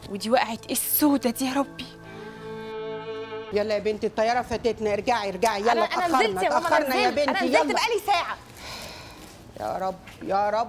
ودي وقعت ايه السودة دي يا ربي يلا يا بنتي الطياره فاتتنا ارجعي ارجعي يلا انا انا نزلت يا ماما اتاخرنا انا يا نزلت بنتي انا نزلت يلا بقالي ساعة يا رب يا رب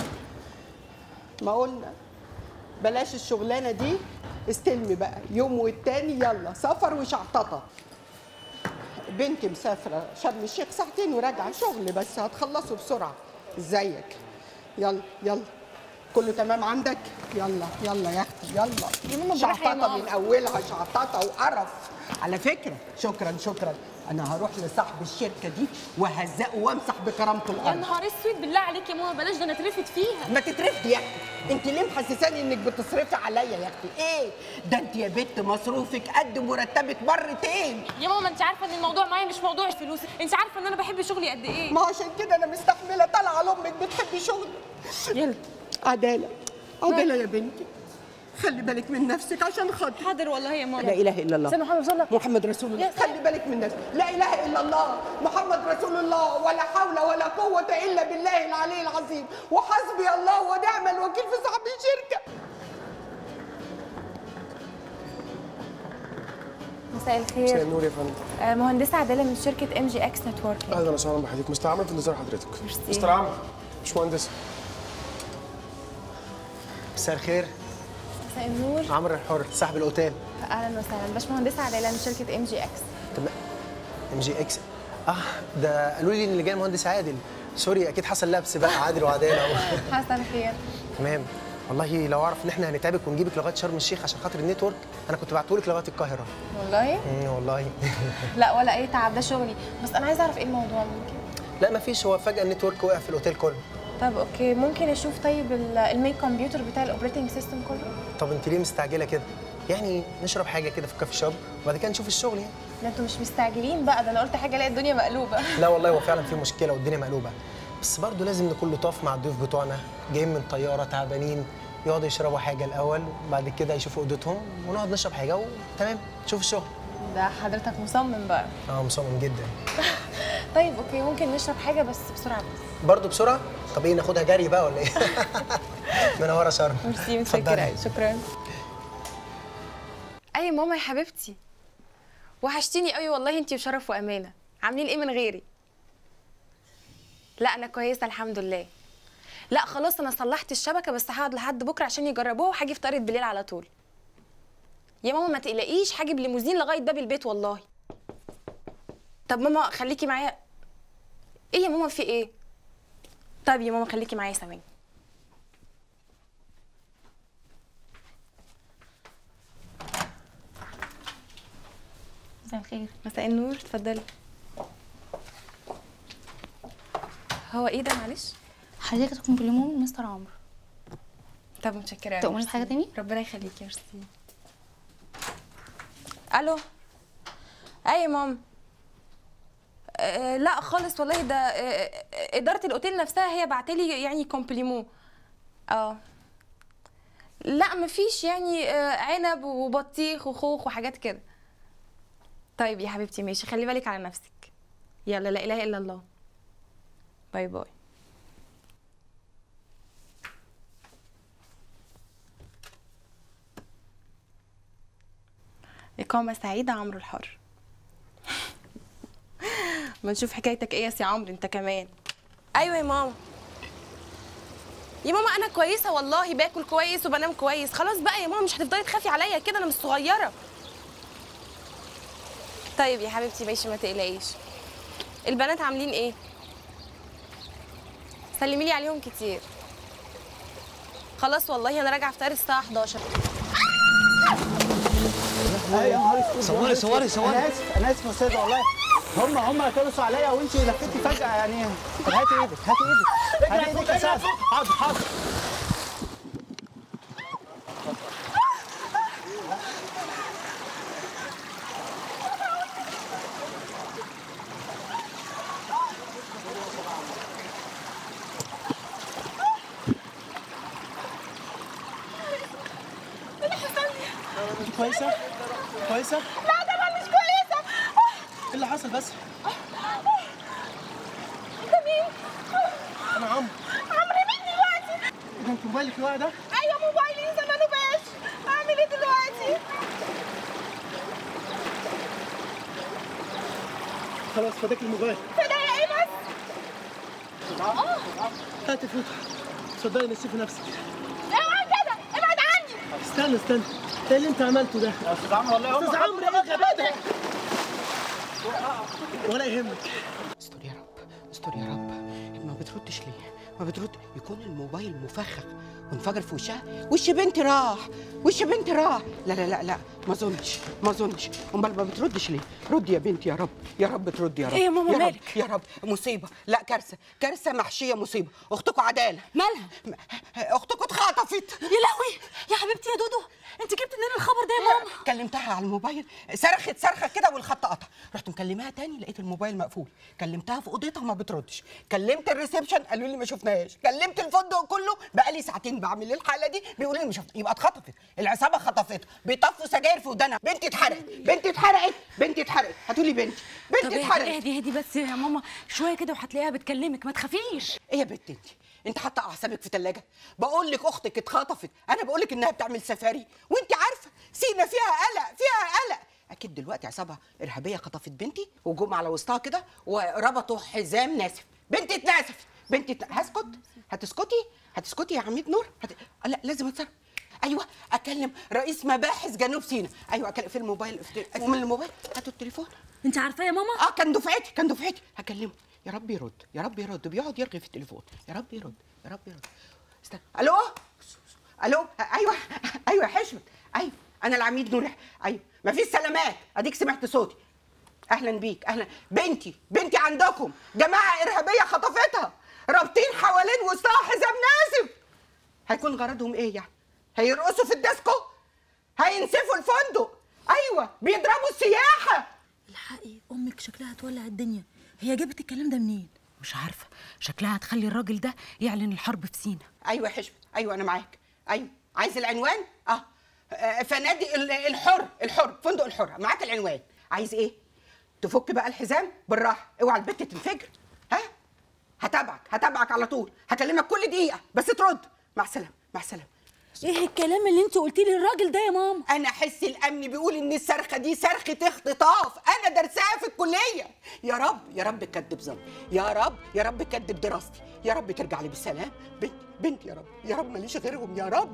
ما قلنا بلاش الشغلانه دي استلمي بقى يوم والتاني يلا سفر وشعططه بنتي مسافره شرم الشيخ ساعتين وراجعه شغل بس هتخلصوا بسرعه ازيك يلا يلا كله تمام عندك يلا يلا يا اختي يلا يا ماما بالراحة يا شعططه ماما. من اولها شعططه وقرف على فكره شكرا شكرا انا هروح لصاحب الشركه دي وهزقه وامسح بكرامته يا الارض نهار اسود بالله عليك يا ماما بلاش ده انا اترفد فيها ما تترفدي يا اختي انت ليه محسساني انك بتصرفي عليا يا اختي ايه ده انت يا بت مصروفك قد مرتبك مرتين يا ماما انت عارفه ان الموضوع معايا مش موضوع الفلوس انت عارفه ان انا بحب شغلي قد ايه ما عشان كده انا مستحمله طالعه لامك بتحبي شغلك يلا عداله عداله يا بنتي خلي بالك من نفسك عشان خاطري حاضر والله يا ماما لا اله الا الله سيدنا محمد صلى الله محمد رسول الله يا سلام. خلي بالك من نفسك لا اله الا الله محمد رسول الله ولا حول ولا قوه الا بالله العلي العظيم وحسبي الله ونعم الوكيل في صاحب الشركه مساء مساء الخير النور يا فندم آه، مهندسة عادلة من شركة ام جي اكس نتورك اهلا وسهلا بحضرتك مستر عمرو في انتظار حضرتك ميرسي. مستر عمرو مش مهندس مساء الخير مساء النور عمرو الحر صاحب الاوتيل اهلا وسهلا باشمهندسة عادلة من شركة ام جي اكس تمام ام جي اكس اه ده قالوا لي ان اللي جاي مهندس عادل سوري اكيد حصل لبس بقى عادل وعداله حسن خير تمام والله لو اعرف ان احنا هنتعبك ونجيبك لغايه شرم الشيخ عشان خاطر النتورك انا كنت بعتهولك لغايه القاهره والله امم والله لا ولا اي تعب ده شغلي بس انا عايزه اعرف ايه الموضوع ممكن لا مفيش هو فجاه النتورك وقع في الاوتيل كله طب اوكي ممكن اشوف طيب ال- المين كمبيوتر بتاع الاوبريتنج سيستم كله طب انت ليه مستعجله كده يعني نشرب حاجه كده في الكافي شوب وبعد كده نشوف الشغل يعني ده انتوا مش مستعجلين بقى ده انا قلت حاجه الاقي الدنيا مقلوبه لا والله هو فعلا في مشكله والدنيا مقلوبه بس برضه لازم نكون لطاف مع الضيوف بتوعنا جايين من طياره تعبانين يقعدوا يشربوا حاجه الاول وبعد كده يشوفوا اوضتهم ونقعد نشرب حاجه وتمام نشوف الشغل ده حضرتك مصمم بقى اه مصمم جدا طيب اوكي ممكن نشرب حاجه بس بسرعه بس برضه بسرعه طب ايه ناخدها جري بقى ولا ايه منوره شرم ميرسي اتفضلي. متشكره شكرا اي ماما يا حبيبتي وحشتيني قوي والله انتي وشرف وامانه عاملين ايه من غيري لا انا كويسه الحمد لله لا خلاص انا صلحت الشبكه بس هقعد لحد بكره عشان يجربوها وهاجي في طارق بالليل على طول يا ماما ما تقلقيش هاجي بليموزين لغايه باب البيت والله طب ماما خليكي معايا ايه يا ماما في ايه طيب يا ماما خليكي معايا ثواني مساء الخير مساء النور اتفضلي هو ايه ده معلش حضرتك تكون بليمون من مستر عمرو طب متشكره أوي، تؤمري ميرسي. بحاجة تاني؟ ربنا يخليكي ميرسي الو اي يا مام أه لا خالص والله ده أه اداره الاوتيل نفسها هي بعتلي يعني كومبليمو اه لا مفيش يعني آه، عنب وبطيخ وخوخ وحاجات كده طيب يا حبيبتي ماشي خلي بالك على نفسك يلا لا اله الا الله باي باي إقامة سعيدة عمرو الحر ما نشوف حكايتك ايه يا سي عمرو انت كمان ايوه يا ماما يا ماما انا كويسه والله باكل كويس وبنام كويس خلاص بقى يا ماما مش هتفضلي تخافي عليا كده انا مش صغيره طيب يا حبيبتي ماشي ما تقلقيش البنات عاملين ايه سلمي لي عليهم كتير خلاص والله انا راجعه افطار الساعه 11 صوري صوري صوري انا اسف انا اسف يا استاذ والله هم هم كلسوا عليا وانت لفتي فجاه يعني طب هاتي ايدك هاتي ايدك هاتي ايدك يا استاذ حاضر حاضر انت كويسه كويسه لا ده انا مش كويسه ايه اللي حصل بس انت مين انا عمرو عمرو مين دلوقتي ده انت موبايلك الواقع ده ايوه موبايلي زمانه باش اعمل ايه خلاص فداك الموبايل فدايا ايه بس هات الفوطه اتفضلي نسيفي نفسك اوعى كده ابعد عني استنى استنى ايه اللي انت عملته ده؟ يا استاذ عمرو والله هم استاذ عمرو ايه الغباء ده؟ ولا يهمك استر يا رب استر يا رب ما بتردش ليه ما بترد يكون الموبايل مفخخ وانفجر في وشها وش بنتي راح وش بنتي راح لا لا لا لا ما اظنش ما اظنش امال ما بتردش ليه رد يا بنتي يا رب يا رب ترد يا رب إيه يا ماما رب مالك؟ يا رب مصيبه لا كارثه كارثه محشيه مصيبه اختكم عداله مالها م- اختكم اتخطفت يا لهوي يا حبيبتي يا دودو انت جبت منين الخبر ده يا ماما كلمتها على الموبايل صرخت صرخه كده والخط قطع رحت مكلماها تاني لقيت الموبايل مقفول كلمتها في اوضتها ما بتردش كلمت الريسبشن قالوا لي ما شفناهاش كلمت الفندق كله بقى لي ساعتين بعمل الحاله دي بيقولوا لي ما شفت يبقى اتخطفت العصابه خطفتها بيطفوا سجاير في ودانها بنتي اتحرقت بنتي اتحرقت بنتي اتحرقت هاتوا لي بنتي طب بنتي اهدي اتحرقت اهدي اهدي بس يا ماما شويه كده وهتلاقيها بتكلمك ما تخافيش ايه يا بنت انت انت حاطه اعصابك في ثلاجه بقول لك اختك اتخطفت انا بقول لك انها بتعمل سفاري وانت عارفه سينا فيها قلق فيها قلق اكيد دلوقتي عصابه ارهابيه خطفت بنتي وجم على وسطها كده وربطوا حزام ناسف بنتي اتناسفت بنتي اتن... هسكت هتسكتي هتسكتي يا عميد نور هت... لا لازم اتصرف ايوه اكلم رئيس مباحث جنوب سيناء ايوه اكلم في الموبايل في... من الموبايل هاتوا التليفون انت عارفه يا ماما اه كان دفعتي كان دفعتي هكلمه يا رب يرد يا رب يرد بيقعد يرغي في التليفون يا رب يرد يا رب يرد استنى الو الو ايوه ايوه يا حشمت ايوه انا العميد نور ايوه ما فيش سلامات اديك سمعت صوتي اهلا بيك اهلا بنتي بنتي عندكم جماعه ارهابيه خطفتها رابطين حوالين وسطها حزام ناسف هيكون غرضهم ايه يعني هيرقصوا في الديسكو هينسفوا الفندق ايوه بيضربوا السياحه الحقي امك شكلها هتولع الدنيا هي جابت الكلام ده منين مش عارفه شكلها هتخلي الراجل ده يعلن الحرب في سينا ايوه يا حشمت ايوه انا معاك ايوه عايز العنوان اه آه، فنادق ال- الحر الحر فندق الحر معاك العنوان عايز ايه تفك بقى الحزام بالراحه اوعى البت تنفجر ها هتابعك هتابعك على طول هكلمك كل دقيقه بس ترد مع السلامه مع السلامه ايه الكلام اللي انت قلتيه للراجل ده يا ماما انا حس الامن بيقول ان الصرخه دي صرخه اختطاف انا درسها في الكليه يا رب يا رب كدب ظني يا رب يا رب كدب دراستي يا رب ترجع لي بالسلام بنت بنت يا رب يا رب ماليش غيرهم يا رب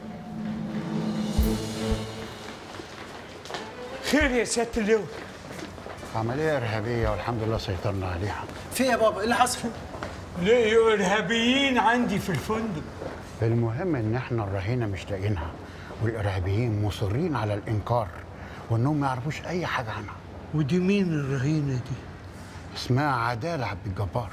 خير يا سياده اللواء عملية إرهابية والحمد لله سيطرنا عليها في إيه يا بابا ايه اللي حصل؟ لقيوا ارهابيين عندي في الفندق المهم إن إحنا الرهينة مش لاقيينها والإرهابيين مصرين على الإنكار وإنهم ما يعرفوش أي حاجة عنها ودي مين الرهينه دي اسمها عدالة عبد الجبار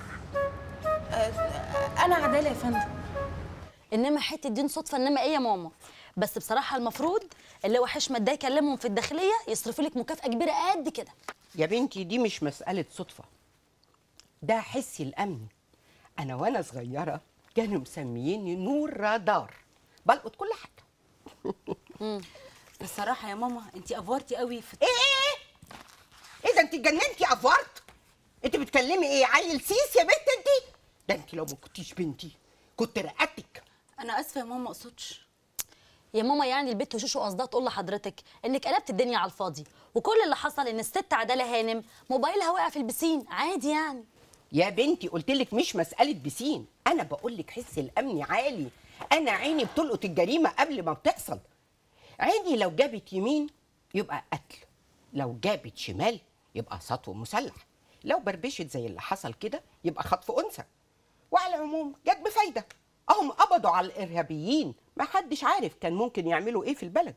انا عداله يا فندم انما حته دين صدفه انما ايه يا ماما بس بصراحه المفروض اللي هو حشمت ده يكلمهم في الداخليه يصرفوا لك مكافاه كبيره قد كده يا بنتي دي مش مسألة صدفة ده حسي الأمني أنا وأنا صغيرة كانوا مسمييني نور رادار بلقط كل حاجة بصراحه يا ماما انت افورتي قوي في إيه إيه إيه إذا أنت اتجننتي أفورت أنت بتكلمي إيه عيل سيس يا بنت أنت ده أنت لو ما كنتيش بنتي كنت رقدتك انا اسفه يا ماما ما اقصدش يا ماما يعني البت وشوشو قصدها تقول لحضرتك انك قلبت الدنيا على الفاضي وكل اللي حصل ان الست عداله هانم موبايلها وقع في البسين عادي يعني يا بنتي قلت لك مش مسألة بسين أنا بقول لك حس الأمن عالي أنا عيني بتلقط الجريمة قبل ما بتحصل عيني لو جابت يمين يبقى قتل لو جابت شمال يبقى سطو مسلح لو بربشت زي اللي حصل كده يبقى خطف أنثى وعلى العموم جت بفايدة أهم قبضوا على الإرهابيين ما حدش عارف كان ممكن يعملوا إيه في البلد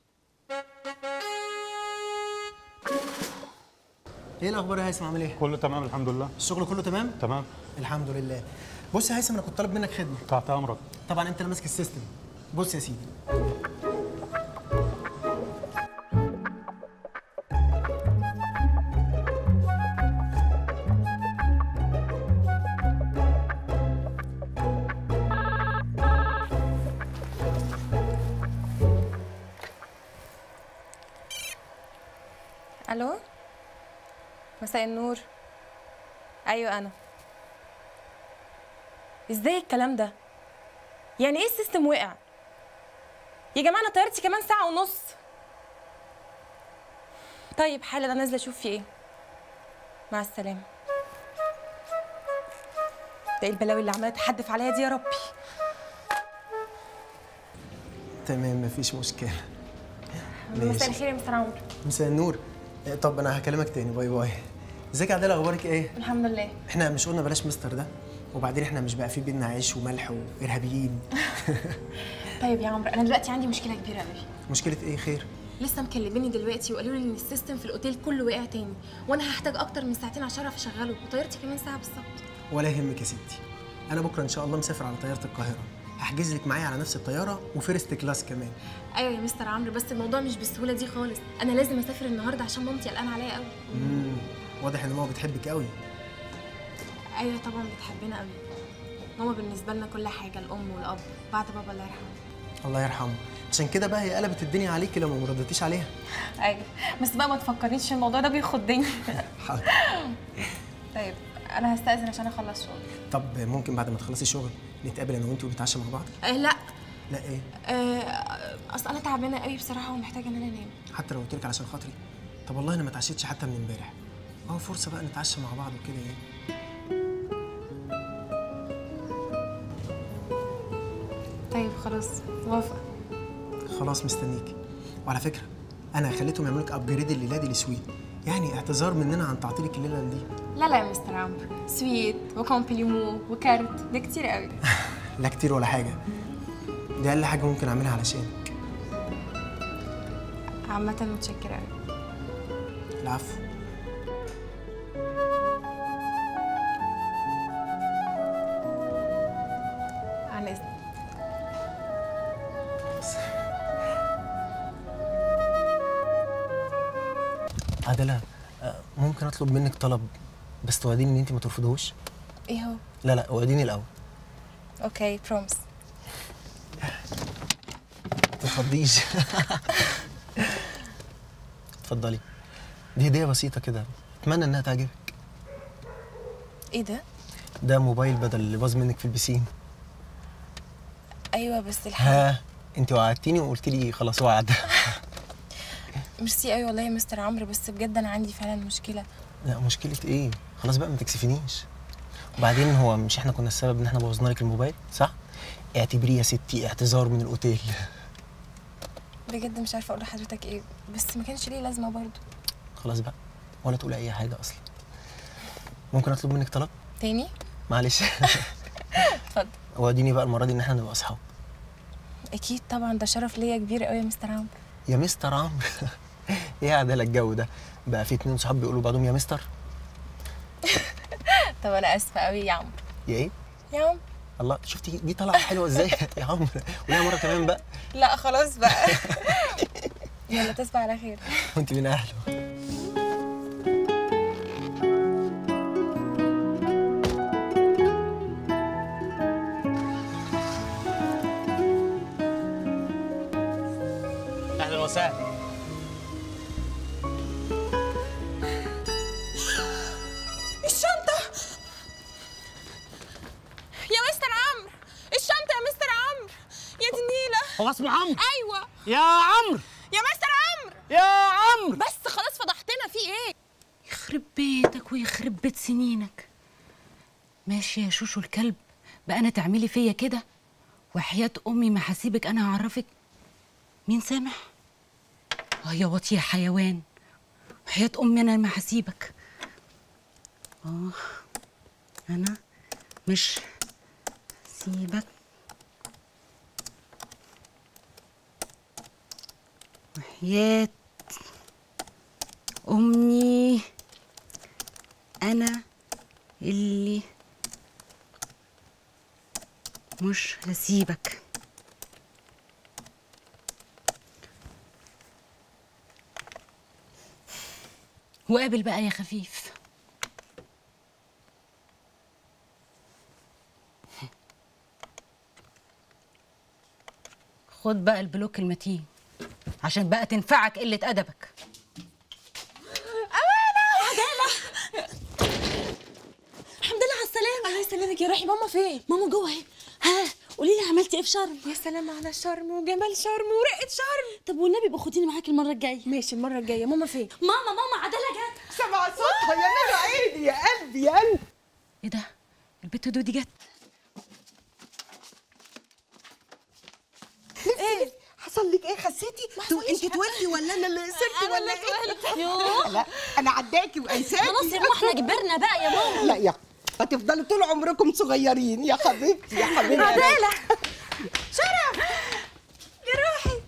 ايه الاخبار يا هيثم عامل ايه؟ كله تمام الحمد لله الشغل كله تمام؟ تمام الحمد لله بص يا هيثم انا كنت طالب منك خدمه تحت امرك طبعا انت اللي ماسك السيستم بص يا سيدي الو مساء النور ايوه انا ازاي الكلام ده يعني ايه السيستم وقع يا جماعه انا طيارتي كمان ساعه ونص طيب حالا انا نازله اشوف في ايه مع السلامه ده ايه البلاوي اللي عماله تحدف عليا دي يا ربي تمام مفيش مشكله مساء ماشي. الخير يا مستر عمرو مساء النور آه، طب انا هكلمك تاني باي باي ازيك يا عادل اخبارك ايه الحمد لله احنا مش قلنا بلاش مستر ده وبعدين احنا مش بقى في بينا عيش وملح وارهابيين طيب يا عمرو انا دلوقتي عندي مشكله كبيره قوي مشكله ايه خير لسه مكلميني دلوقتي وقالوا لي ان السيستم في الاوتيل كله وقع تاني وانا هحتاج اكتر من ساعتين عشان اعرف اشغله وطيارتي كمان ساعه بالظبط ولا يهمك يا ستي انا بكره ان شاء الله مسافر على طياره القاهره هحجز لك معايا على نفس الطياره وفيرست كلاس كمان ايوه يا مستر عمرو بس الموضوع مش بالسهوله دي خالص انا لازم اسافر النهارده عشان مامتي قلقانه عليا قوي امم واضح ان ماما بتحبك قوي ايوه طبعا بتحبنا قوي ماما بالنسبه لنا كل حاجه الام والاب بعد بابا الله يرحمه الله يرحمه عشان كده بقى هي قلبت الدنيا عليكي لما ما ردتيش عليها ايوه بس بقى ما تفكرنيش الموضوع ده بيخضني حاضر طيب انا هستأذن عشان اخلص شغل طب ممكن بعد ما تخلصي الشغل نتقابل انا وانت ونتعشى مع بعض أه لا لا ايه أه اصل انا تعبانه قوي بصراحه ومحتاجه ان انا انام حتى لو قلت لك علشان خاطري طب والله انا ما اتعشيتش حتى من امبارح اهو فرصه بقى نتعشى مع بعض وكده ايه طيب خلاص موافقه خلاص مستنيك وعلى فكره انا خليتهم يعملوا لك ابجريد الليله دي لسويت يعني اعتذار مننا عن تعطيلك الليله دي لا لا يا مستر عمرو سويت وكومبليمو وكارت ده كتير قوي لا كتير ولا حاجه دي اقل حاجه ممكن اعملها علشانك عامه متشكره قوي العفو عن اذنك عادله آه، ممكن اطلب منك طلب بس توعديني ان انت ما ترفضهوش ايه هو لا لا وعديني الاول اوكي برومس ما ترفضيش اتفضلي دي هديه بسيطه كده اتمنى انها تعجبك ايه ده ده موبايل بدل اللي باظ منك في البسين ايوه بس الحقيقه ها انت وعدتيني وقلت لي خلاص وعد ميرسي قوي والله يا مستر عمرو بس بجد انا عندي فعلا مشكله لا مشكله ايه خلاص بقى ما تكسفينيش وبعدين هو مش احنا كنا السبب ان احنا بوظنا لك الموبايل صح اعتبريه يا ستي اعتذار من الاوتيل بجد مش عارفه اقول لحضرتك ايه بس ما كانش ليه لازمه برضه خلاص بقى ولا تقول اي حاجه اصلا ممكن اطلب منك طلب تاني معلش اتفضل واديني بقى المره دي ان احنا نبقى اصحاب اكيد طبعا ده شرف ليا كبير قوي يا مستر عمرو يا مستر عمرو ايه عدالة الجو ده بقى في اتنين صحاب بيقولوا بعضهم يا مستر طب انا اسفه قوي يا عمرو يا ايه يا عمرو الله شفتي دي طالعه حلوه ازاي يا عمرو وليها مره كمان بقى لا خلاص بقى يلا تصبح على خير وانت من اهله اهلا وسهلا الشنطة يا مستر عمرو الشنطة يا مستر عمرو يا دي النيلة هو اسمه عمرو أيوة يا عمرو يا مستر عمرو يا عمرو بس خلاص فضحتنا في إيه؟ يخرب بيتك ويخرب بيت سنينك ماشي يا شوشو الكلب بقى انا تعملي فيا كده وحياة امي ما هسيبك انا هعرفك مين سامح اه يا واطي يا حيوان وحياة امي انا ما هسيبك اه انا مش سيبك وحياة امي انا اللي مش هسيبك وقابل بقى يا خفيف خد بقى البلوك المتين عشان بقى تنفعك قلة أدبك الحمد لله على السلامة الله يسلمك يا روحي ماما فين؟ ماما جوه اهي ها قولي لي عملتي ايه في شرم يا سلام على شرم وجمال شرم ورقة شرم طب والنبي يبقى خديني معاكي المرة الجاية ماشي المرة الجاية ماما فين؟ ماما ماما عدالة جت سمع صوتها يا نور عيني يا قلبي يا قلبي ايه ده البت دودي جت ايه حصل لك ايه خسيتي تو انت تولي ولا انا اللي صرت ولا ايه يوه. لا انا عداكي وانساكي خلاص يا ماما احنا كبرنا بقى يا ماما لا يا هتفضلوا طول عمركم صغيرين يا حبيبتي يا حبيبتي عدالة شرف يا روحي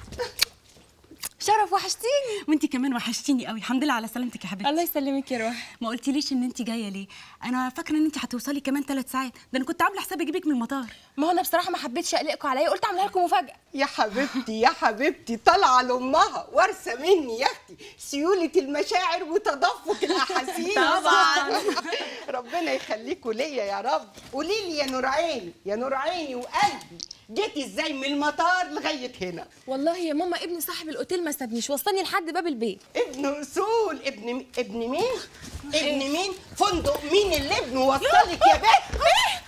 شرف وحشتيني وانت كمان وحشتيني قوي الحمد لله على سلامتك يا حبيبتي الله يسلمك يا روحي ما قلتليش ان انت جايه ليه انا فاكره ان انت هتوصلي كمان ثلاث ساعات ده انا كنت عامله حساب اجيبك من المطار ما هو انا بصراحه ما حبيتش اقلقكم عليا قلت اعملها لكم مفاجاه يا حبيبتي يا حبيبتي طالعه لامها وارثه مني يا اختي سيوله المشاعر وتدفق الاحاسيس طبعاً. ربنا يخليكوا ليا يا رب قولي لي يا نور عيني يا نور عيني وقلبي جيتي ازاي من المطار لغايه هنا والله يا ماما ابن صاحب الاوتيل ما سابنيش وصلني لحد باب البيت ابن اصول ابن ابن مين ابن مين فندق مين اللي ابنه وصلك يا بنت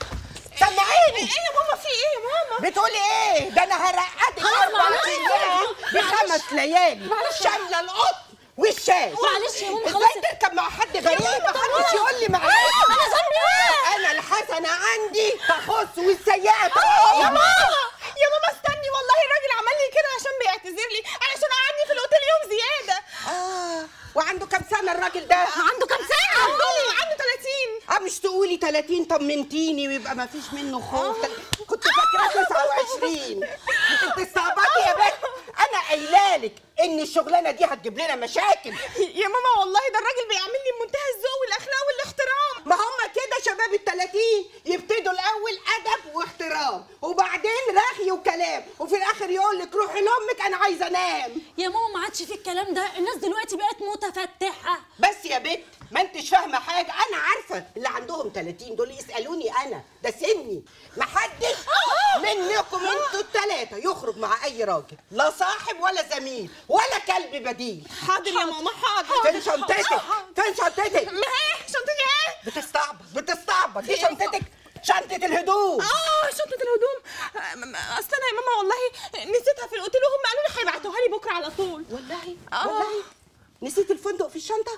سمعيني ايه يا ماما في ايه يا ماما بتقولي ايه ده انا هرقدك خلاص، اربع معلش يا ايام ماما، بخمس ليالي شامله القط والشاش معلش يا ماما، ازاي خلاص. تركب مع حد غريب محدش يقول لي معلش انا ذنبي ايه انا الحسنه عندي تخص والسيئه تخص يا ماما يا ماما استني والله الراجل عمل لي كده عشان بيعتذر لي علشان قعدني في الاوتيل يوم زياده اه وعنده كام سنه الراجل ده عنده كام سنه عنده عنده 30 اه مش تقولي 30 طمنتيني ويبقى ما فيش منه خوف كنت فاكره 29 انت استعبطي يا بنت انا قايله لك ان الشغلانه دي هتجيب لنا مشاكل يا ماما والله ده الراجل بيعاملني بمنتهى الذوق والاخلاق والاحترام ما هم كده شباب ال 30 يبتدوا الاول ادب واحترام وبعدين رغي وكلام وفي الاخر يقول لك روحي لامك انا عايزه انام يا ماما ما عادش في الكلام ده الناس دلوقتي بقت متفتحه بس يا بنت ما انتش فاهمه حاجه انا عارفه اللي عندهم 30 دول يسالوني انا ده سني ما حدش منكم انتوا الثلاثه يخرج مع اي راجل لا صاحب ولا زميل ولا كلب بديل حاضر يا ماما حاضر فين شنطتك فين شنطتك ما هي شنطتي ايه بتستعبط بتستعبط دي شنطتك شنطه الهدوم اه شنطة الهدوم آه، م- م- اصل انا يا ماما والله نسيتها في الاوتيل وهم قالوا لي هيبعتوها لي بكره على طول والله آه. والله نسيت الفندق في الشنطه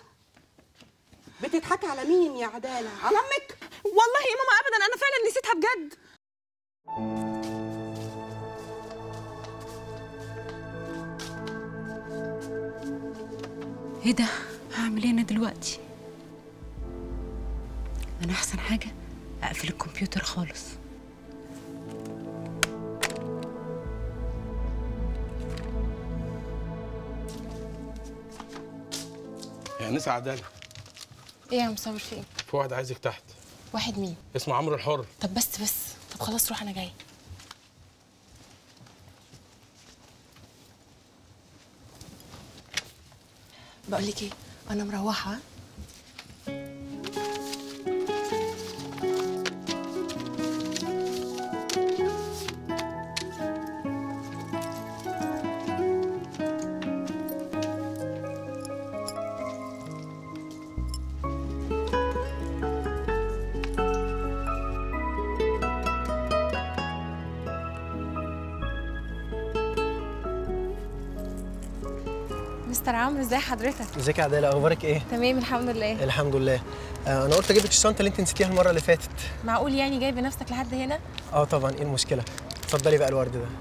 بتضحكي على مين يا عداله على امك والله يا ماما ابدا انا فعلا نسيتها بجد ايه ده هعمل ايه انا دلوقتي انا احسن حاجه اقفل الكمبيوتر خالص يا نسا عدالة ايه يا مصور في ايه في واحد عايزك تحت واحد مين اسمه عمرو الحر طب بس بس طب خلاص روح انا جاي بقول لك ايه انا مروحه مستر عمرو ازاي حضرتك ازيك يا عداله اخبارك ايه تمام الحمد لله الحمد لله آه انا قلت اجيب لك الشنطه اللي انت نسيتيها المره اللي فاتت معقول يعني جايبه نفسك لحد هنا اه طبعا ايه المشكله اتفضلي بقى الورد ده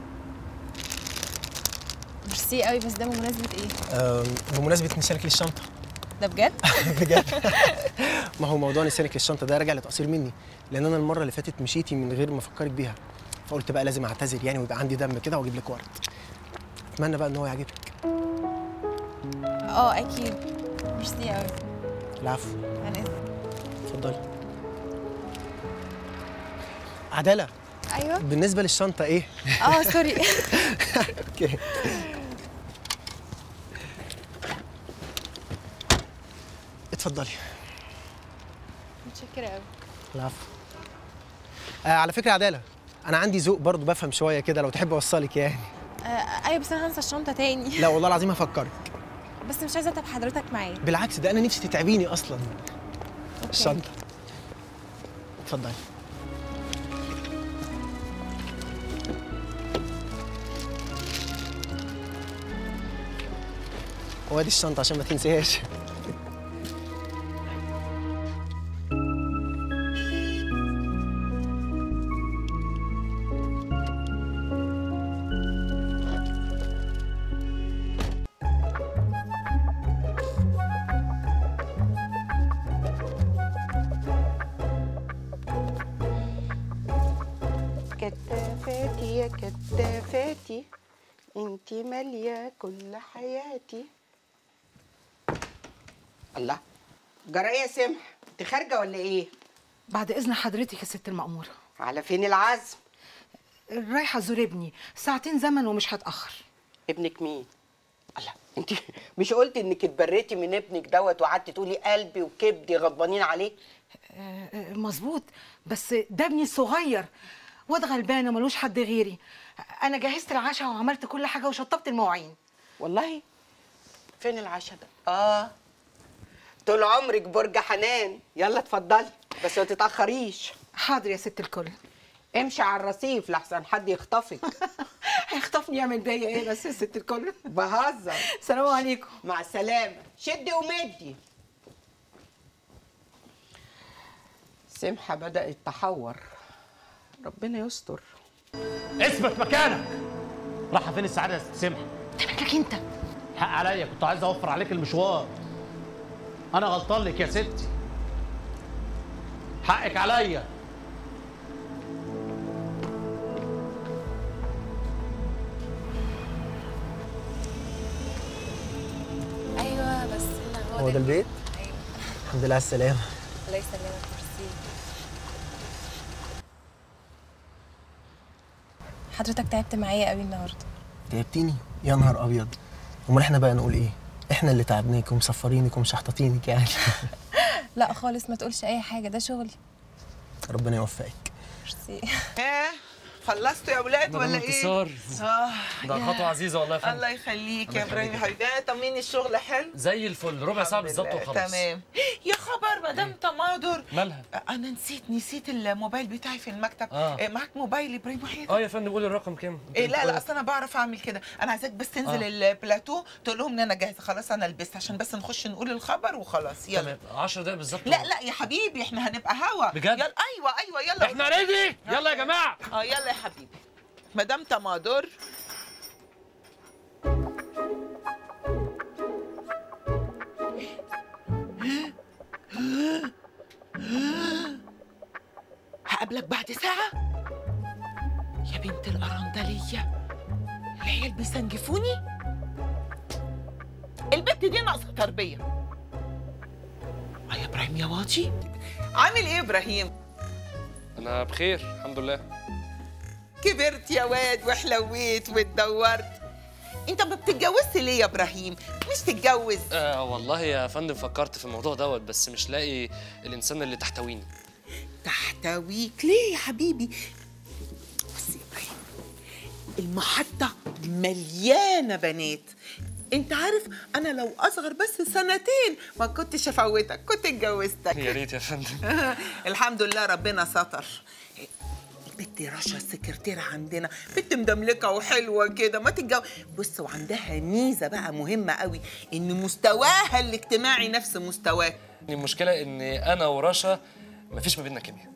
ميرسي قوي بس ده بمناسبه ايه آه بمناسبه نسيانك للشنطه ده بجد بجد ما هو موضوع نسيانك للشنطه ده راجع لتقصير مني لان انا المره اللي فاتت مشيتي من غير ما افكرك بيها فقلت بقى لازم اعتذر يعني ويبقى عندي دم كده واجيب لك ورد اتمنى بقى ان هو يعجبك اه اكيد ميرسي قوي العفو انا اسف اتفضلي عداله ايوه بالنسبه للشنطه ايه اه سوري اوكي اتفضلي متشكره قوي العفو آه على فكره يا عداله انا عندي ذوق برضه بفهم شويه كده لو تحب اوصلك يعني آه ايوه بس انا هنسى الشنطه تاني لا والله العظيم هفكرك بس مش عايزه اتعب حضرتك معايا بالعكس ده انا نفسي تتعبيني اصلا الشنطه اتفضلي وادي الشنطه عشان ما تنسيهاش كتافاتي يا كتافاتي انتي مالية كل حياتي الله جرى ايه يا سمح انت خارجة ولا ايه؟ بعد اذن حضرتك يا ست المأمورة على فين العزم؟ رايحة ازور ابني ساعتين زمن ومش هتأخر ابنك مين؟ الله انت مش قلتي انك اتبريتي من ابنك دوت وقعدتي تقولي قلبي وكبدي غضبانين عليه؟ آه، آه، مظبوط بس ده ابني الصغير واد غلبان وملوش حد غيري انا جهزت العشاء وعملت كل حاجة وشطبت المواعين والله فين العشاء ده؟ اه طول عمرك برج حنان يلا اتفضلي بس ما تتأخريش حاضر يا ست الكل امشي على الرصيف لحسن حد يخطفك هيخطفني يعمل بيا ايه بس يا ست الكل بهزر سلام عليكم مع السلامة شدي ومدي سمحة بدأت تحور ربنا يستر اثبت مكانك رايحه فين السعاده يا ست سمحه مالك انت حق عليا كنت عايز اوفر عليك المشوار انا غلطان لك يا ستي حقك عليا ايوه بس هنا هو ده البيت الحمد لله على السلامه الله يسلمك ميرسي حضرتك تعبت معايا قوي النهارده تعبتيني يا نهار ابيض امال احنا بقى نقول ايه احنا اللي تعبناك ومسفرينك ومشحططينك يعني لا خالص ما تقولش اي حاجه ده شغلي ربنا يوفقك ميرسي ها خلصتوا يا اولاد مدام ولا ايه؟ انتصار. اه ده يا. خطوة عزيزة والله يا فندم. الله يخليك الله يا ابراهيم يخليك. حبيبي آه، طمني الشغل حلو زي الفل ربع ساعة بالظبط لله، وخلاص تمام يا خبر مدام تماضر مالها؟ انا نسيت نسيت الموبايل بتاعي في المكتب آه. آه، معاك موبايل ابراهيم وحيد اه يا فندم قولي الرقم كام؟ إيه لا لا اصل انا بعرف اعمل كده انا عايزاك بس تنزل آه. البلاتو تقول لهم ان انا جاهزه خلاص انا لبست عشان بس نخش نقول الخبر وخلاص يلا تمام 10 دقايق بالظبط لا لا يا حبيبي احنا هنبقى هوا بجد؟ يلا ايوه ايوه يلا إحنا ready؟ يلا يا جماعة. اه يلا يا حبيبي مدام تماضر هقابلك بعد ساعة يا بنت الأرندلية العيال بيسنجفوني البت دي ناقصة تربية اه يا إبراهيم يا واطي عامل إيه يا إبراهيم؟ انا بخير الحمد لله كبرت يا واد وحلويت واتدورت انت ما بتتجوزش ليه يا ابراهيم مش تتجوز آه والله يا فندم فكرت في الموضوع دوت بس مش لاقي الانسان اللي تحتويني تحتويك ليه يا حبيبي بص يا ابراهيم المحطه مليانه بنات انت عارف انا لو اصغر بس سنتين ما كنتش افوتك كنت اتجوزتك يا ريت يا فندم الحمد لله ربنا ستر البت رشا السكرتيرة عندنا بنت مدملكة وحلوة كده ما تتجوز بص وعندها ميزة بقى مهمة قوي إن مستواها الاجتماعي نفس مستواك المشكله ان انا ورشا مفيش ما بيننا كيمياء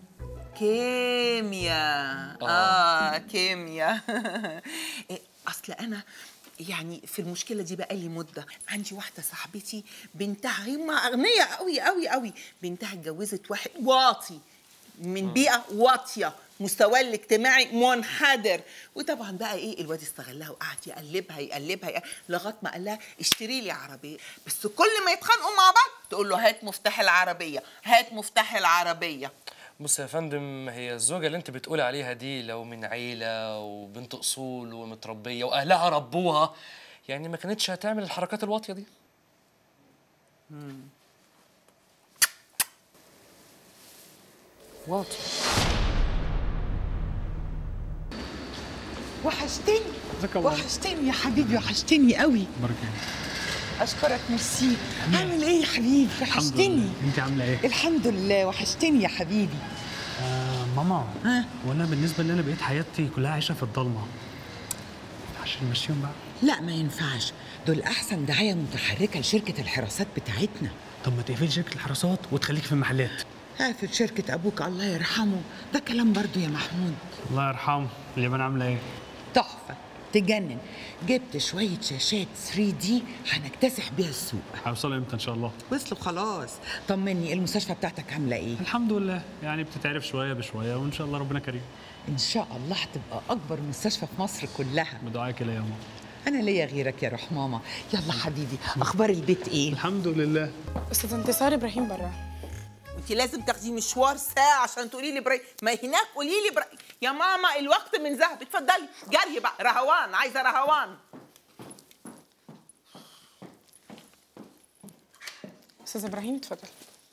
كيمياء آه كيمياء إيه، أصل أنا يعني في المشكلة دي بقالي مدة عندي واحدة صاحبتي بنتها هم أغنية قوي قوي قوي بنتها اتجوزت واحد واطي من بيئة واطية مستواه الاجتماعي منحدر وطبعا بقى ايه الواد استغلها وقعد يقلبها يقلبها, يقلبها لغايه ما قال لها اشتري لي عربيه بس كل ما يتخانقوا مع بعض تقول له هات مفتاح العربيه هات مفتاح العربيه بص يا فندم هي الزوجه اللي انت بتقول عليها دي لو من عيله وبنت اصول ومتربيه واهلها ربوها يعني ما كانتش هتعمل الحركات الواطيه دي واطي وحشتني وحشتني يا حبيبي وحشتني قوي اشكرك ميرسي عامل ايه يا حبيبي وحشتني انت عامله ايه؟ الحمد لله وحشتني يا حبيبي آه ماما وانا بالنسبه لي انا بقيت حياتي كلها عايشه في الضلمه عشان نمشيهم بقى لا ما ينفعش دول احسن دعايه متحركه لشركه الحراسات بتاعتنا طب ما تقفلي شركه الحراسات وتخليك في المحلات قافل شركه ابوك الله يرحمه ده كلام برضو يا محمود الله يرحمه اليابان عامله ايه؟ تحفه تجنن جبت شويه شاشات 3 دي هنكتسح بيها السوق هيوصلوا امتى ان شاء الله وصلوا خلاص طمني المستشفى بتاعتك عامله ايه الحمد لله يعني بتتعرف شويه بشويه وان شاء الله ربنا كريم ان شاء الله هتبقى اكبر مستشفى في مصر كلها بدعائك ليا يا ماما انا ليا غيرك يا روح ماما يلا حبيبي اخبار البيت ايه الحمد لله استاذ انتصار ابراهيم برا انت لازم تاخدي مشوار ساعه عشان تقولي لي براي ما هناك قولي لي براي يا ماما الوقت من ذهب اتفضلي جري بقى رهوان عايزه رهوان استاذ ابراهيم اتفضل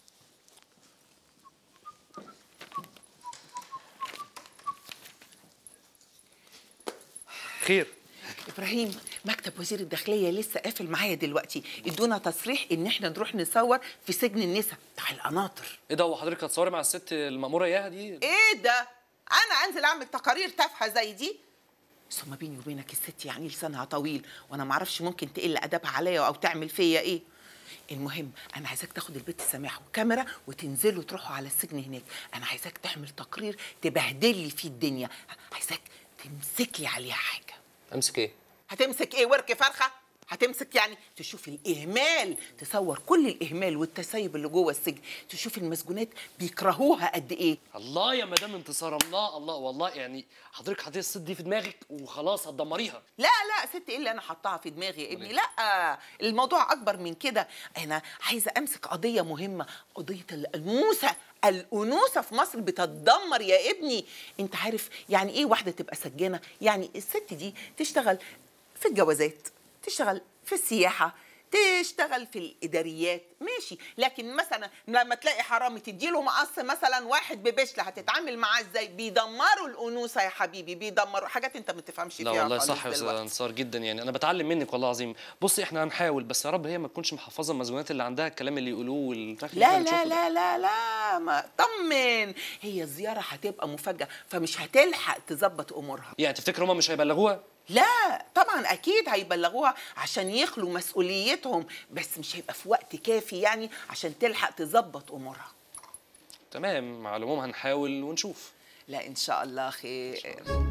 خير ابراهيم مكتب وزير الداخليه لسه قافل معايا دلوقتي ادونا تصريح ان احنا نروح نصور في سجن النساء بتاع القناطر ايه ده هو حضرتك هتصوري مع الست المأمورة اياها دي ايه ده انا انزل اعمل تقارير تافهه زي دي ثم بيني وبينك الست يعني لسانها طويل وانا ما اعرفش ممكن تقل ادبها عليا او تعمل فيا ايه المهم انا عايزاك تاخد البت سماح وكاميرا وتنزلوا تروحوا على السجن هناك انا عايزاك تعمل تقرير تبهدل لي فيه الدنيا عايزاك تمسك لي عليها حاجه امسك ايه هتمسك ايه ورك فرخه هتمسك يعني تشوف الاهمال تصور كل الاهمال والتسيب اللي جوه السجن تشوف المسجونات بيكرهوها قد ايه الله يا مدام انتصار الله الله والله يعني حضرتك حطيت الست دي في دماغك وخلاص هتدمريها لا لا ست ايه اللي انا حطاها في دماغي يا ابني لا الموضوع اكبر من كده انا عايزه امسك قضيه مهمه قضيه الانوثه الانوثه في مصر بتتدمر يا ابني انت عارف يعني ايه واحده تبقى سجانه يعني الست دي تشتغل في الجوازات تشتغل في السياحه تشتغل في الاداريات ماشي لكن مثلا لما تلاقي حرامي تديله مقص مثلا واحد ببشله هتتعامل معاه ازاي بيدمروا الانوثه يا حبيبي بيدمروا حاجات انت ما تفهمش فيها لا والله خالص صح يا استاذ دلوقتي. انتصار جدا يعني انا بتعلم منك والله العظيم بصي احنا هنحاول بس يا رب هي ما تكونش محفظه المسجونات اللي عندها الكلام اللي يقولوه والفخ اللي لا احنا لا بنشوفه ده. لا لا لا ما طمن هي الزياره هتبقى مفاجاه فمش هتلحق تظبط امورها يعني تفتكر هما مش هيبلغوها لا طبعا اكيد هيبلغوها عشان يخلوا مسؤوليتهم بس مش هيبقى في وقت كافي يعني عشان تلحق تظبط امورها تمام على العموم هنحاول ونشوف لا ان شاء الله خير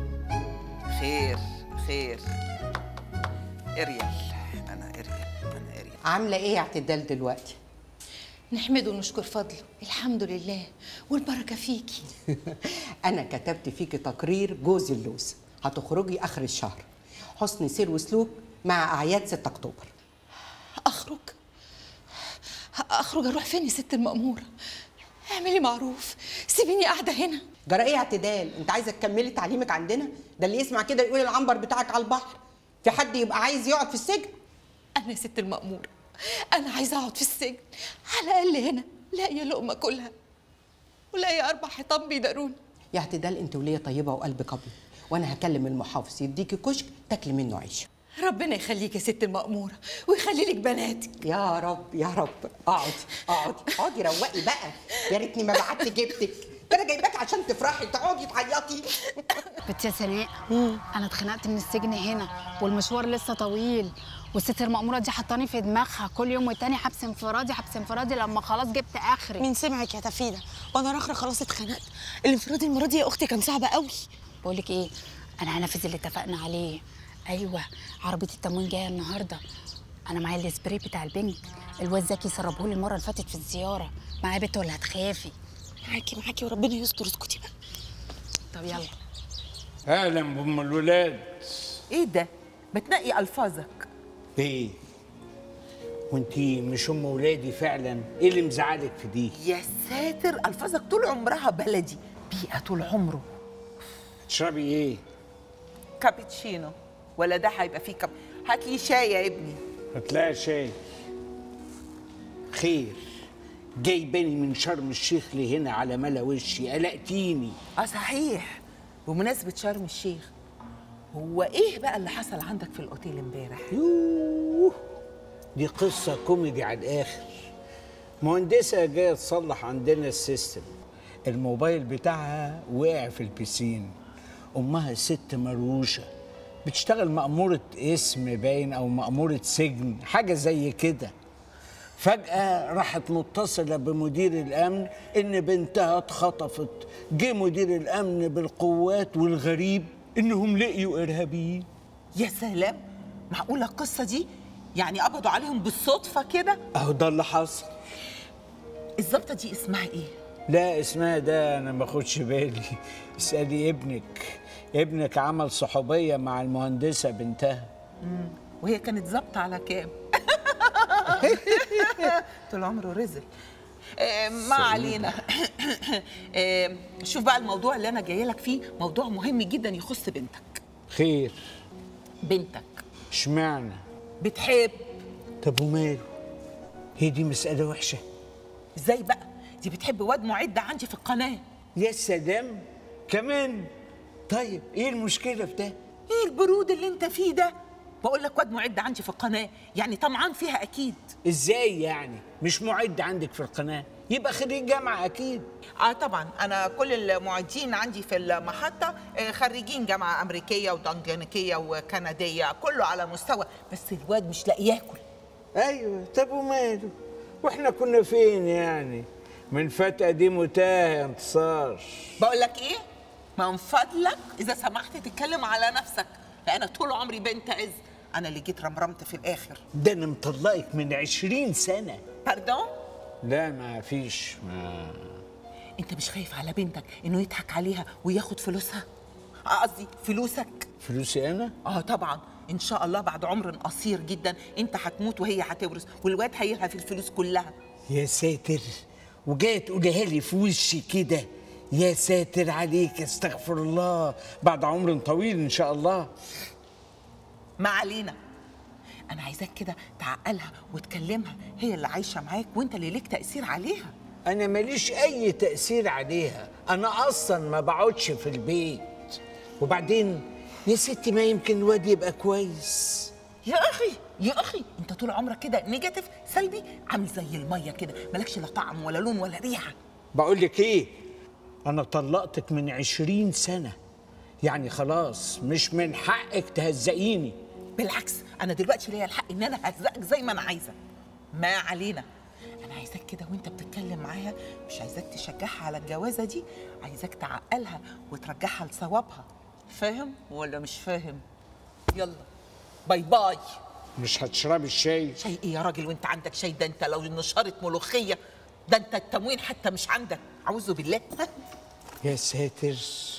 خير خير اريال انا اريال انا اريال عامله ايه يا اعتدال دلوقتي نحمده ونشكر فضله الحمد لله والبركه فيكي انا كتبت فيكي تقرير جوز اللوز هتخرجي اخر الشهر حسن سير وسلوك مع اعياد 6 اكتوبر اخرج اخرج اروح فين يا ست المأمورة اعملي معروف سيبيني قاعده هنا جرى ايه اعتدال انت عايزه تكملي تعليمك عندنا ده اللي يسمع كده يقول العنبر بتاعك على البحر في حد يبقى عايز يقعد في السجن انا يا ست المأمورة انا عايزه اقعد في السجن على الاقل هنا لاقيه لقمه كلها ولاقيه اربع حيطان بيداروني يا اعتدال انت وليه طيبه وقلبك ابيض وانا هكلم المحافظ يديكي كشك تاكلي منه عيش ربنا يخليك يا ست المأمورة ويخلي لك بناتك يا رب يا رب اقعدي اقعدي اقعدي روقي بقى يا ريتني ما بعت جبتك ده انا جايباك عشان تفرحي تقعدي تعيطي بنت يا سناء انا اتخنقت من السجن هنا والمشوار لسه طويل والست المأمورة دي حطاني في دماغها كل يوم والتاني حبس انفرادي حبس انفرادي لما خلاص جبت اخري مين سمعك يا تفيدة وانا رخرة خلاص اتخنقت الانفراد المرة دي يا اختي كان صعب قوي بقول لك ايه انا هنفذ اللي اتفقنا عليه ايوه عربيه التموين جايه النهارده انا معايا السبراي بتاع البنك الواد زكي سربه لي المره اللي فاتت في الزياره معايا بنت ولا هتخافي معاكي معاكي وربنا يستر اسكتي بقى طب يلا اهلا بام الولاد ايه ده بتنقي الفاظك ايه وانتي مش ام ولادي فعلا ايه اللي مزعلك في دي يا ساتر الفاظك طول عمرها بلدي بيئه طول عمره تشربي ايه كابتشينو ولا ده هيبقى فيه كاب هات لي شاي يا ابني هتلاقي شاي خير جايباني من شرم الشيخ لهنا على ملا وشي قلقتيني اه صحيح بمناسبه شرم الشيخ هو ايه بقى اللي حصل عندك في الاوتيل امبارح يوه دي قصة كوميدي على الآخر مهندسة جاية تصلح عندنا السيستم الموبايل بتاعها وقع في البسين أمها ست مروشة بتشتغل مأمورة اسم باين أو مأمورة سجن حاجة زي كده فجأة راحت متصلة بمدير الأمن إن بنتها اتخطفت جه مدير الأمن بالقوات والغريب إنهم لقيوا إرهابيين يا سلام معقوله القصه دي يعني قبضوا عليهم بالصدفه كده اهو ده اللي حصل الظابطه دي اسمها ايه لا اسمها ده انا ما اخدش بالي اسالي ابنك ابنك عمل صحوبيه مع المهندسه بنتها مم. وهي كانت ظابطه على كام طول عمره رزق آه، ما علينا آه، شوف بقى الموضوع اللي انا جايه لك فيه موضوع مهم جدا يخص بنتك خير بنتك اشمعنى بتحب طب وماله هي دي مساله وحشه ازاي بقى دي بتحب واد معد عندي في القناه يا سلام كمان طيب ايه المشكله في ده ايه البرود اللي انت فيه ده بقول لك واد معد عندي في القناه يعني طمعان فيها اكيد ازاي يعني مش معد عندك في القناه يبقى خريج جامعه اكيد اه طبعا انا كل المعدين عندي في المحطه آه، خريجين جامعه امريكيه ودنجانيكيه وكنديه كله على مستوى بس الواد مش لاقي ياكل ايوه طب وماله واحنا كنا فين يعني من فتقه دي متاه يا انتصار بقول لك ايه من فضلك اذا سمحت تتكلم على نفسك لان طول عمري بنت عز انا اللي جيت رمرمت في الاخر ده انا مطلقك من عشرين سنه باردون لا ما فيش ما انت مش خايف على بنتك انه يضحك عليها وياخد فلوسها آه، قصدي فلوسك فلوسي انا اه طبعا ان شاء الله بعد عمر قصير جدا انت هتموت وهي هتورث والواد هيلهى في الفلوس كلها يا ساتر وجايه تقولها لي في وشي كده يا ساتر عليك استغفر الله بعد عمر طويل ان شاء الله ما علينا انا عايزاك كده تعقلها وتكلمها هي اللي عايشه معاك وانت اللي ليك تاثير عليها انا ماليش اي تاثير عليها انا اصلا ما بقعدش في البيت وبعدين يا ستي ما يمكن الواد يبقى كويس يا اخي يا اخي انت طول عمرك كده نيجاتيف سلبي عامل زي الميه كده مالكش لا طعم ولا لون ولا ريحه بقول لك ايه انا طلقتك من عشرين سنه يعني خلاص مش من حقك تهزقيني بالعكس انا دلوقتي ليا الحق ان انا اهزقك زي ما انا عايزه ما علينا انا عايزاك كده وانت بتتكلم معاها مش عايزاك تشجعها على الجوازه دي عايزاك تعقلها وترجعها لصوابها فاهم ولا مش فاهم يلا باي باي مش هتشربي الشاي شاي ايه يا راجل وانت عندك شاي ده انت لو نشرت ملوخيه ده انت التموين حتى مش عندك اعوذ بالله يا ساتر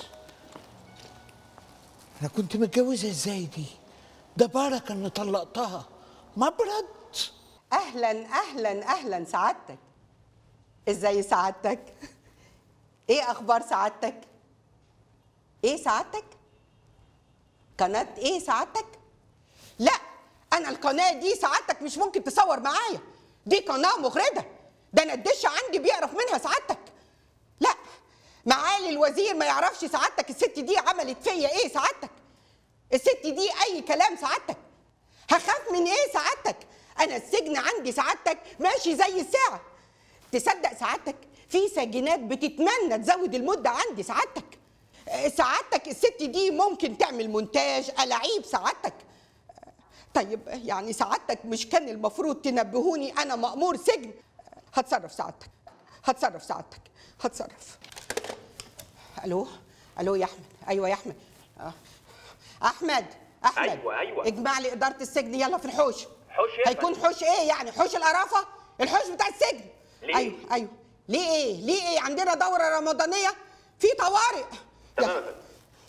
انا كنت متجوزه ازاي دي ده بركه اني طلقتها مبرد اهلا اهلا اهلا سعادتك ازاي سعادتك ايه اخبار سعادتك ايه سعادتك قناه ايه سعادتك لا انا القناه دي سعادتك مش ممكن تصور معايا دي قناه مغرده ده انا الدش عندي بيعرف منها سعادتك لا معالي الوزير ما يعرفش سعادتك الست دي عملت فيا ايه سعادتك الست دي اي كلام سعادتك هخاف من ايه سعادتك انا السجن عندي سعادتك ماشي زي الساعه تصدق سعادتك في سجينات بتتمنى تزود المده عندي سعادتك آه، سعادتك الست دي ممكن تعمل مونتاج ألاعيب سعادتك آه، طيب يعني سعادتك مش كان المفروض تنبهوني انا مأمور سجن آه، هتصرف سعادتك هتصرف سعادتك هتصرف الو الو يا احمد ايوه يا احمد آه. احمد احمد أيوة، أيوة. اجمع لي اداره السجن يلا في الحوش حوش إيه يا هيكون فندم؟ حوش ايه يعني حوش القرافه الحوش بتاع السجن ليه؟ ايوه ايوه ليه ايه ليه ايه عندنا دوره رمضانيه في طوارئ تمام يا فندم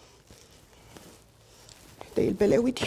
ده إيه البلاوي دي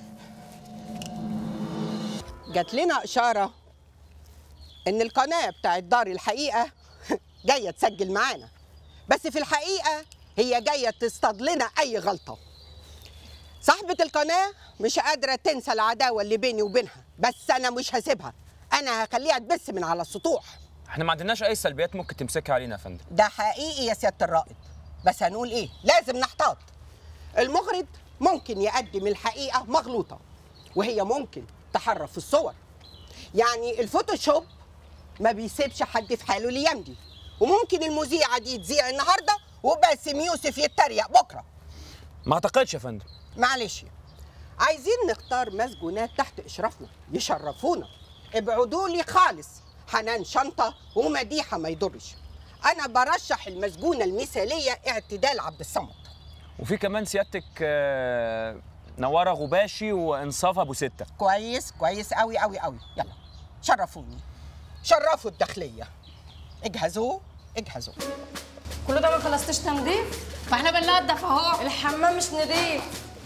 جات لنا اشاره ان القناه بتاعت دار الحقيقه جايه تسجل معانا بس في الحقيقه هي جايه تصطاد لنا اي غلطه صاحبه القناه مش قادره تنسى العداوه اللي بيني وبينها بس انا مش هسيبها انا هخليها تبث من على السطوح احنا ما عندناش اي سلبيات ممكن تمسكها علينا يا فندم ده حقيقي يا سياده الرائد بس هنقول ايه لازم نحتاط المخرج ممكن يقدم الحقيقه مغلوطه وهي ممكن تحرف في الصور يعني الفوتوشوب ما بيسيبش حد في حاله ليمضي وممكن المذيعه دي تذيع النهارده وباسم يوسف يتريق بكره ما اعتقدش يا فندم معلش عايزين نختار مسجونات تحت اشرافنا يشرفونا ابعدوا لي خالص حنان شنطه ومديحه ما يضرش انا برشح المسجونه المثاليه اعتدال عبد الصمد وفي كمان سيادتك آه، نوره غباشي وانصاف ابو سته كويس كويس قوي قوي قوي يلا شرفوني شرفوا الداخليه اجهزوا اجهزوا كل ده ما خلصتش تنظيف ما احنا بننضف اهو الحمام مش نظيف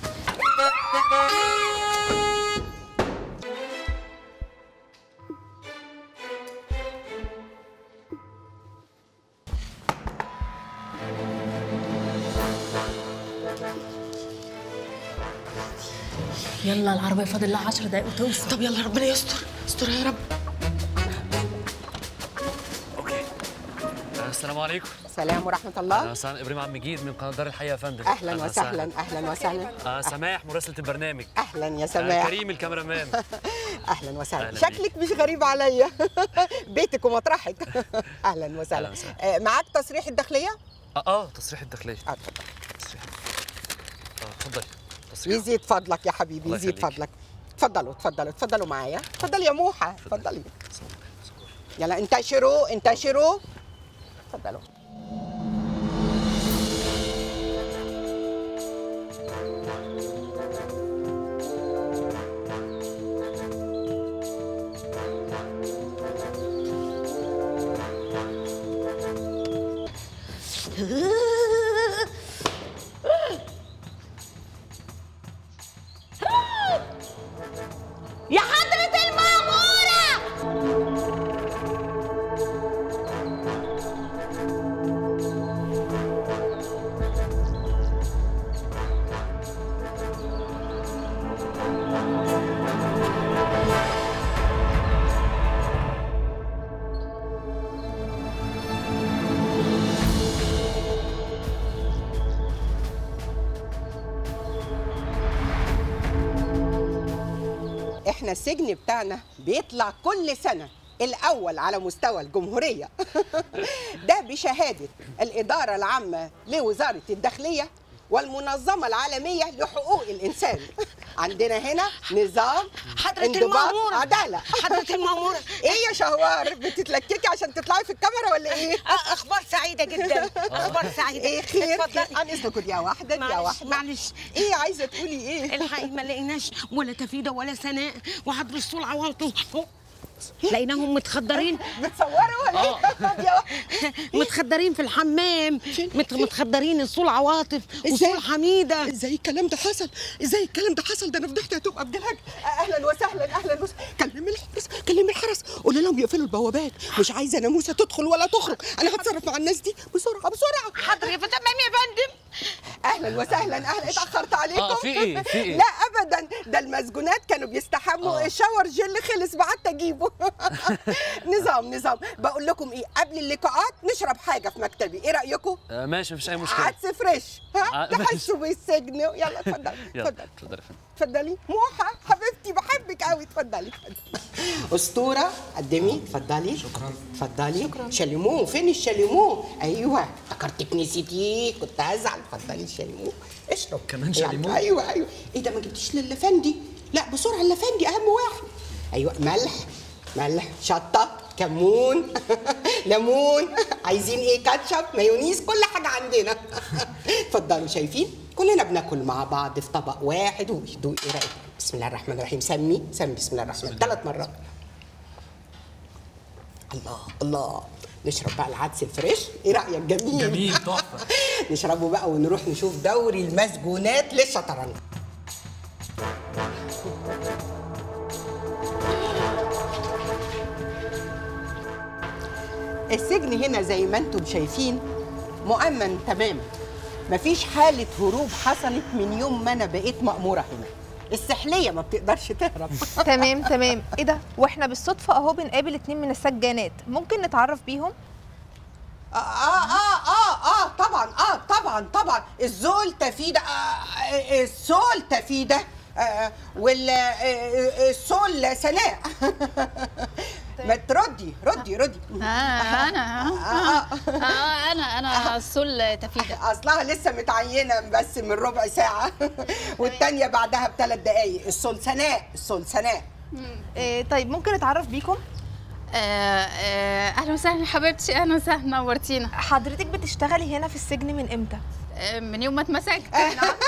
يلا العربيه فاضل لها 10 دقايق وتوصل طب يلا ربنا يستر استر يا رب آه، السلام عليكم سلام ورحمه الله انا سلام ابراهيم عم مجيد من قناه دار الحياه يا فندم اهلا وسهلا اهلا وسهلا آه سماح مراسله البرنامج اهلا يا آه سماح كريم الكاميرامان اهلا وسهلا أهلاً شكلك مش غريب عليا بيتك ومطرحك اهلا وسهلا أهلاً وسهلا. آه، معاك تصريح الداخليه اه, آه تصريح الداخليه اه تصريح اه اتفضلي تصريح يزيد فضلك يا حبيبي الله يزيد يخليك. فضلك اتفضلوا اتفضلوا اتفضلوا معايا اتفضلي يا موحه اتفضلي يلا انتشروا انتشروا اتفضلوا يا حضرة المأمورة احنا السجن بتاعنا بيطلع كل سنه الاول على مستوى الجمهوريه ده بشهاده الاداره العامه لوزاره الداخليه والمنظمه العالميه لحقوق الانسان عندنا هنا نظام حضرة انضباط المأمورة. عداله حضرة المأمورة. ايه يا شهوار بتتلككي عشان تطلعي في الكاميرا ولا ايه اخبار سعيده جدا اخبار سعيده ايه خير اتفضلي. خير عن اذنكم دقيقه واحده دقيقه معلش واحده معلش ايه عايزه تقولي ايه الحقيقه ما لقيناش ولا تفيده ولا سناء وحضر الصول عواطف لقيناهم متخدرين بتصوروا ولا ايه طب يا متخدرين في الحمام مت- متخدرين الصول عواطف وصول حميده ازاي الكلام ده حصل ازاي الكلام ده حصل ده انا فضحت هتبقى بدلهج اهلا وسهلا اهلا وسهلا كلمي الحرس كلمي الحرس قولي لهم يقفلوا البوابات مش عايزه ناموسه تدخل ولا تخرج انا هتصرف مع الناس دي بسرعه بسرعه حاضر يا فندم يا فندم اهلا وسهلا اهلا اتاخرت عليكم آه، في إيه؟ في إيه؟ لا ابدا ده المسجونات كانوا بيستحموا آه. الشاور جل خلص بعت اجيبه نظام نظام بقول لكم ايه قبل اللقاءات نشرب حاجه في مكتبي ايه رايكم آه ماشي مفيش اي مشكله عدس فريش ها آه، تحسوا بالسجن يلا اتفضلي يلا اتفضلي اتفضلي يا فندم اتفضلي موحة حبيبتي بحبك قوي اتفضلي اتفضلي اسطوره قدمي اتفضلي شكرا اتفضلي شكرا شاليمو فين الشاليمو ايوه افتكرتك نسيتيه كنت هزعل اتفضلي الشاليمو اشرب كمان يلا. شاليمو؟ ايوه ايوه ايه ده ما جبتيش للافندي لا بسرعه اللافندي اهم واحد ايوه ملح ملح شطه كمون ليمون عايزين ايه كاتشب مايونيز كل حاجه عندنا اتفضلوا شايفين كلنا بناكل مع بعض في طبق واحد وهدوء ايه رايك بسم الله الرحمن الرحيم سمي سمي بسم الله الرحمن ثلاث مرات الله الله نشرب بقى العدس الفريش ايه رايك جميل جميل تحفه نشربه بقى ونروح نشوف دوري المسجونات للشطرنج السجن هنا زي ما انتم شايفين مؤمن تماما مفيش حالة هروب حصلت من يوم ما انا بقيت مأمورة هنا السحلية ما بتقدرش تهرب تمام تمام ايه ده واحنا بالصدفه اهو بنقابل اتنين من السجانات ممكن نتعرف بيهم اه اه اه اه, آه طبعا اه طبعا طبعا الزول تفيدة آه آه، السول تفيدة آه والسول سناء ما تردي ردي ردي آه انا آه آه انا انا سول تفيده اصلها لسه متعينه بس من ربع ساعه والتانيه بعدها بثلاث دقايق السول سناء السول سناء إيه طيب ممكن نتعرف بيكم آه آه اهلا وسهلا حبيبتي اهلا وسهلا نورتينا حضرتك بتشتغلي هنا في السجن من امتى آه من يوم ما اتمسكت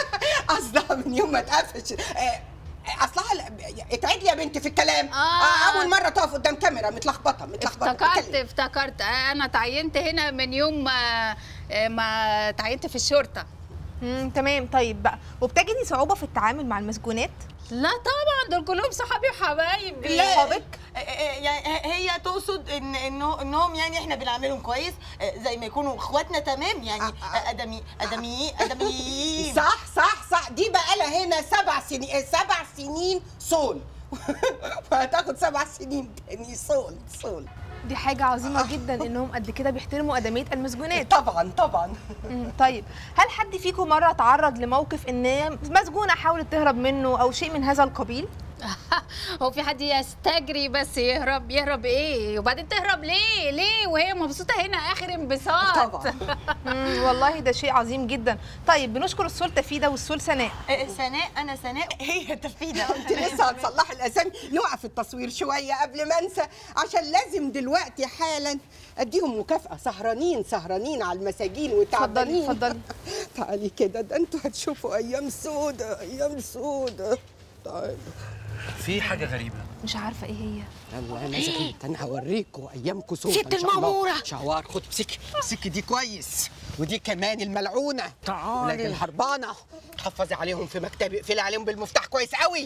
قصدها من يوم ما اتقفش آه، اصلها لا- اتعدي يا بنتي في الكلام آه. اول مره تقف قدام كاميرا متلخبطه متلخبطه افتكرت افتكرت انا تعينت هنا من يوم ما ما تعينت في الشرطه امم تمام طيب بقى وبتجدي صعوبه في التعامل مع المسجونات لا طبعا دول كلهم صحابي وحبايبي لا. صحابك يعني هي تقصد ان انه انهم يعني احنا بنعملهم كويس آه، زي ما يكونوا اخواتنا تمام يعني آه، ادمي ادمي ادميين صح صح صح دي بقى لها هنا سبع سنين سبع سنين صول وهتاخد سبع سنين تاني صول صول دي حاجة عظيمة جدا انهم قد كده بيحترموا ادمية المسجونات طبعا طبعا طيب هل حد فيكم مرة تعرض لموقف ان مسجونة حاولت تهرب منه او شيء من هذا القبيل؟ هو في حد يستجري بس يهرب يهرب ايه وبعدين تهرب ليه ليه وهي مبسوطه هنا اخر انبساط طبعا مم، والله ده شيء عظيم جدا طيب بنشكر السول تفيدة والسول سناء سناء انا سناء هي تفيدة انت لسه هتصلحي الاسامي نوقف التصوير شويه قبل ما انسى عشان لازم دلوقتي حالا اديهم مكافاه سهرانين سهرانين على المساجين وتعبانين اتفضلي تعالي كده ده انتوا هتشوفوا ايام سودة ايام سودة تعالي في حاجه غريبه مش عارفة ايه هي يلا انا زغيت انا هوريكم ايامكم سودة ست إن شاء الله. المأمورة. شوار خد امسكي امسكي دي كويس ودي كمان الملعونه تعالي. ولاد الهربانه حفظي عليهم في مكتبي اقفلي عليهم بالمفتاح كويس قوي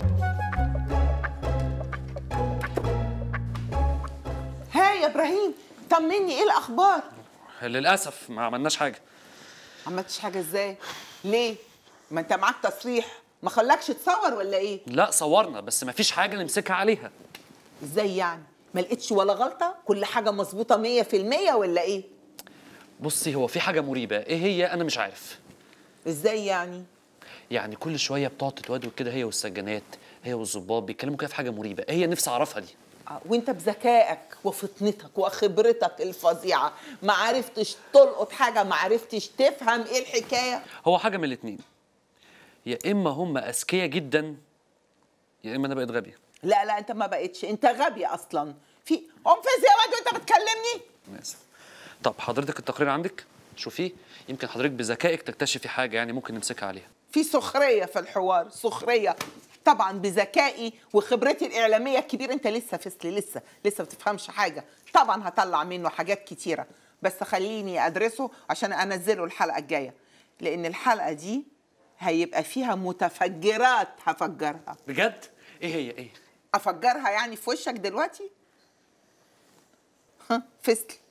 ها يا ابراهيم طمني ايه الاخبار للاسف ما عملناش حاجه عملتش حاجه ازاي ليه ما انت معاك تصريح ما خلاكش تصور ولا ايه لا صورنا بس ما فيش حاجه نمسكها عليها ازاي يعني ما لقيتش ولا غلطه كل حاجه مظبوطه 100% ولا ايه بصي هو في حاجه مريبه ايه هي انا مش عارف ازاي يعني يعني كل شويه بتقعد تتوادوا كده هي والسجانات هي والظباط بيتكلموا كده في حاجه مريبه ايه هي نفسي اعرفها دي آه، وانت بذكائك وفطنتك وخبرتك الفظيعه ما عرفتش تلقط حاجه ما عرفتش تفهم ايه الحكايه هو حاجه من الاتنين يا اما هم اذكياء جدا يا اما انا بقيت غبي لا لا انت ما بقتش انت غبي اصلا في قوم فز يا واد وانت بتكلمني أنا اسف طب حضرتك التقرير عندك شوفيه يمكن حضرتك بذكائك تكتشفي حاجه يعني ممكن نمسكها عليها في سخريه في الحوار سخريه طبعا بذكائي وخبرتي الاعلاميه الكبيره انت لسه فسلي لسه لسه ما بتفهمش حاجه طبعا هطلع منه حاجات كتيره بس خليني ادرسه عشان انزله الحلقه الجايه لان الحلقه دي هيبقى فيها متفجرات هفجرها بجد ايه هي ايه افجرها يعني في وشك دلوقتي ها فسل